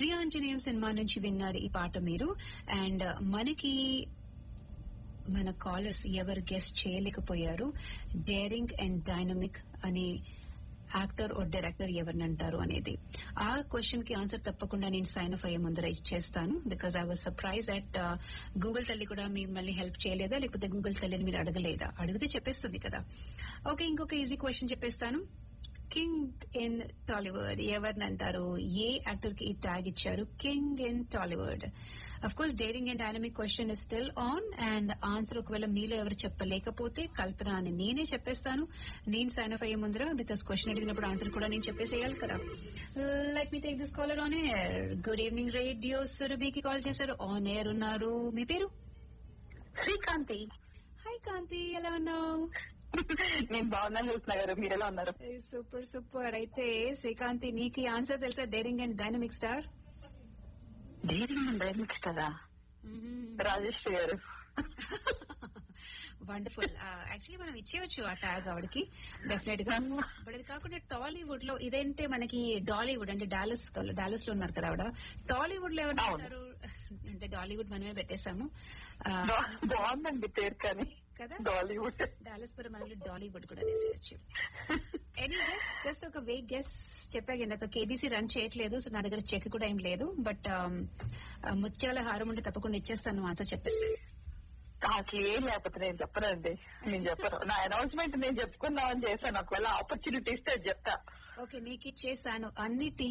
శ్రీ ఆంజనేయం సినిమా నుంచి విన్నారు ఈ పాట మీరు అండ్ మనకి మన కాలర్స్ ఎవరు గెస్ట్ చేయలేకపోయారు డేరింగ్ అండ్ డైనమిక్ అనే యాక్టర్ ఓ డైరెక్టర్ ఎవరిని అంటారు అనేది ఆ క్వశ్చన్ కి ఆన్సర్ తప్పకుండా నేను సైన్ అప్ అయ్యే ముందర ఇచ్చేస్తాను because I was surprise at Google తల్లి కూడా మిమ్మల్ని హెల్ప్ చేయలేదా లేకపోతే గూగుల్ తల్లిని మీరు అడగలేదా అడిగితే చెప్పేస్తుంది కదా ఓకే ఇంకొక ఈజీ క్వశ్చన్ చెప్పేస్తాను కింగ్ ఇన్ టాలీవుడ్ ఎవరిని అంటారు ఏ యాక్టర్ కి ఈ ట్యాగ్ ఇచ్చారు king in Tollywood of course daring and dynamic question is still on and answer ఒకవేళ మీలో ఎవరు చెప్పలేకపోతే కల్పన అని నేనే చెప్పేస్తాను నేను సైన్ అప్ అయ్యే ముందర బికాస్ క్వశ్చన్ అడిగినప్పుడు ఆన్సర్ కూడా నేను చెప్పేసేయాలి కదా let me take this caller on air good evening radio సురభికి కాల్ చేశారు ఆన్ ఎయిర్ ఉన్నారు మీ పేరు శ్రీకాంతి హాయ్ కాంతి ఎలా ఉన్నావు నేను బాగున్నాను చూస్తున్నా గారు మీరు ఎలా ఉన్నారు సూపర్ సూపర్ అయితే శ్రీకాంతి నీకు ఆన్సర్ తెలుసా డేరింగ్ అండ్ డైనమిక్ స్టార్ ధైర్యం డైరెక్ట్ కదా రాజేష్ గారు వండర్ఫుల్ యాక్చువల్లీ మనం ఇచ్చేయచ్చు ఆ ట్యాగ్ ఆవిడకి డెఫినెట్ గా బట్ అది కాకుండా టాలీవుడ్ లో ఇదంటే మనకి డాలీవుడ్ అంటే డాలస్ డాలస్ లో ఉన్నారు కదా ఆవిడ టాలీవుడ్ లో ఎవరు అవును. ఉంటారు అంటే డాలీవుడ్ మనమే పెట్టేశాము ఆ, బా- బాగుందండి పేరు కానీ కదా డాలీవుడ్ డాలస్ పర మనల్ని డాలీవుడ్ కూడా వేసేయచ్చు ఎనీ గెస్ జస్ట్ ఒక వే గెస్ చెప్పాక ఇందాక కేబీసీ రన్ చేయట్లేదు సో నా దగ్గర చెక్ కూడా ఏం లేదు బట్ ముత్యాల హారం ఉంటే తప్పకుండా ఇచ్చేస్తాను ఆన్సర్ చెప్పేస్తాను అసలు ఏం లేకపోతే నేను చెప్పనండి నేను చెప్పను నా అనౌన్స్మెంట్ నేను చెప్పుకుందామని చేశాను ఒకవేళ ఆపర్చునిటీ ఇస్తే అది చెప్తా ఓకే నీకు ఇచ్చేసాను అన్ని టీ